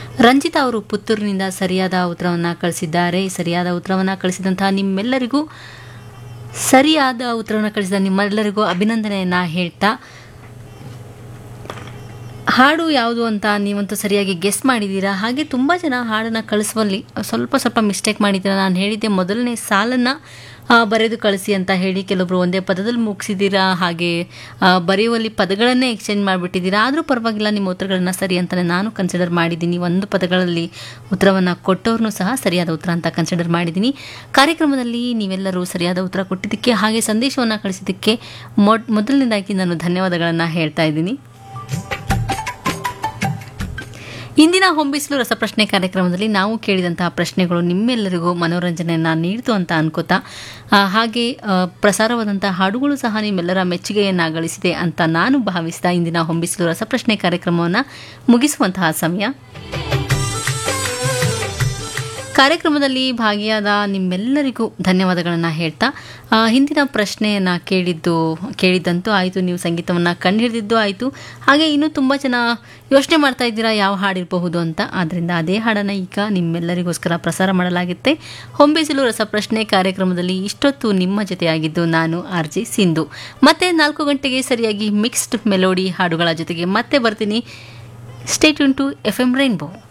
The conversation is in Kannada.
ರಂಜಿತಾ ಅವರು ಪುತ್ತೂರಿನಿಂದ ಸರಿಯಾದ ಉತ್ತರವನ್ನು ಕಳಿಸಿದ್ದಾರೆ ಸರಿಯಾದ ಉತ್ತರವನ್ನು ಕಳಿಸಿದಂತಹ ನಿಮ್ಮೆಲ್ಲರಿಗೂ ಸರಿಯಾದ ಉತ್ತರವನ್ನು ಕಳಿಸಿದ ನಿಮ್ಮೆಲ್ಲರಿಗೂ ಅಭಿನಂದನೆಯನ್ನು ಹೇಳ್ತಾ ಹಾಡು ಯಾವುದು ಅಂತ ನೀವಂತೂ ಸರಿಯಾಗಿ ಗೆಸ್ ಮಾಡಿದ್ದೀರಾ ಹಾಗೆ ತುಂಬ ಜನ ಹಾಡನ್ನು ಕಳಿಸುವಲ್ಲಿ ಸ್ವಲ್ಪ ಸ್ವಲ್ಪ ಮಿಸ್ಟೇಕ್ ಮಾಡಿದ್ದೀರಾ ನಾನು ಹೇಳಿದ್ದೆ ಮೊದಲನೇ ಸಾಲನ್ನು ಆ, ಬರೆದು ಕಳಿಸಿ ಅಂತ ಹೇಳಿ ಕೆಲವೊಬ್ರು ಒಂದೇ ಪದದಲ್ಲಿ ಮುಗಿಸಿದ್ದೀರಾ ಹಾಗೆ ಆ, ಬರೆಯುವಲ್ಲಿ ಪದಗಳನ್ನೇ ಎಕ್ಸ್ಚೇಂಜ್ ಮಾಡಿಬಿಟ್ಟಿದ್ದೀರಾ ಆದರೂ ಪರವಾಗಿಲ್ಲ ನಿಮ್ಮ ಉತ್ತರಗಳನ್ನ ಸರಿ ಅಂತಲೇ ನಾನು ಕನ್ಸಿಡರ್ ಮಾಡಿದ್ದೀನಿ ಒಂದು ಪದಗಳಲ್ಲಿ ಉತ್ತರವನ್ನು ಕೊಟ್ಟವ್ರನ್ನೂ ಸಹ ಸರಿಯಾದ ಉತ್ತರ ಅಂತ ಕನ್ಸಿಡರ್ ಮಾಡಿದ್ದೀನಿ ಕಾರ್ಯಕ್ರಮದಲ್ಲಿ ನೀವೆಲ್ಲರೂ ಸರಿಯಾದ ಉತ್ತರ ಕೊಟ್ಟಿದ್ದಕ್ಕೆ ಹಾಗೆ ಸಂದೇಶವನ್ನು ಕಳಿಸಿದ್ದಕ್ಕೆ ಮೊಡ್ ಮೊದಲನೇದಾಗಿ ನಾನು ಧನ್ಯವಾದಗಳನ್ನು ಹೇಳ್ತಾ ಇದ್ದೀನಿ ಇಂದಿನ ಹೊಂಬಿಸಲು ರಸಪ್ರಶ್ನೆ ಕಾರ್ಯಕ್ರಮದಲ್ಲಿ ನಾವು ಕೇಳಿದಂತಹ ಪ್ರಶ್ನೆಗಳು ನಿಮ್ಮೆಲ್ಲರಿಗೂ ಮನೋರಂಜನೆಯನ್ನು ನೀಡಿತು ಅಂತ ಅನ್ಕೋತಾ ಆ, ಹಾಗೆ ಆ, ಪ್ರಸಾರವಾದಂತಹ ಹಾಡುಗಳು ಸಹ ನಿಮ್ಮೆಲ್ಲರ ಮೆಚ್ಚುಗೆಯನ್ನು ಗಳಿಸಿದೆ ಅಂತ ನಾನು ಭಾವಿಸ್ತಾ ಇಂದಿನ ಹೊಂಬಿಸಲು ರಸಪ್ರಶ್ನೆ ಕಾರ್ಯಕ್ರಮವನ್ನು ಮುಗಿಸುವಂತಹ ಸಮಯ ಕಾರ್ಯಕ್ರಮದಲ್ಲಿ ಭಾಗಿಯಾದ ನಿಮ್ಮೆಲ್ಲರಿಗೂ ಧನ್ಯವಾದಗಳನ್ನು ಹೇಳ್ತಾ ಆ, ಹಿಂದಿನ ಪ್ರಶ್ನೆಯನ್ನು ಕೇಳಿದ್ದು ಕೇಳಿದ್ದಂತೂ ಆಯಿತು ನೀವು ಸಂಗೀತವನ್ನು ಕಂಡುಹಿಡಿದಿದ್ದು ಆಯಿತು ಹಾಗೆ ಇನ್ನೂ ತುಂಬ ಜನ ಯೋಚನೆ ಮಾಡ್ತಾ ಇದ್ದೀರಾ ಯಾವ ಹಾಡಿರಬಹುದು ಅಂತ ಆದ್ದರಿಂದ ಅದೇ ಹಾಡನ್ನು ಈಗ ನಿಮ್ಮೆಲ್ಲರಿಗೋಸ್ಕರ ಪ್ರಸಾರ ಮಾಡಲಾಗುತ್ತೆ ಹೊಂಬಿಸಿಲು ರಸಪ್ರಶ್ನೆ ಕಾರ್ಯಕ್ರಮದಲ್ಲಿ ಇಷ್ಟೊತ್ತು ನಿಮ್ಮ ಜೊತೆಯಾಗಿದ್ದು ನಾನು ಆರ್ ಜಿ ಸಿಂಧು ಮತ್ತೆ ನಾಲ್ಕು ಗಂಟೆಗೆ ಸರಿಯಾಗಿ ಮಿಕ್ಸ್ಡ್ ಮೆಲೋಡಿ ಹಾಡುಗಳ ಜೊತೆಗೆ ಮತ್ತೆ ಬರ್ತೀನಿ stay tuned to F M rainbow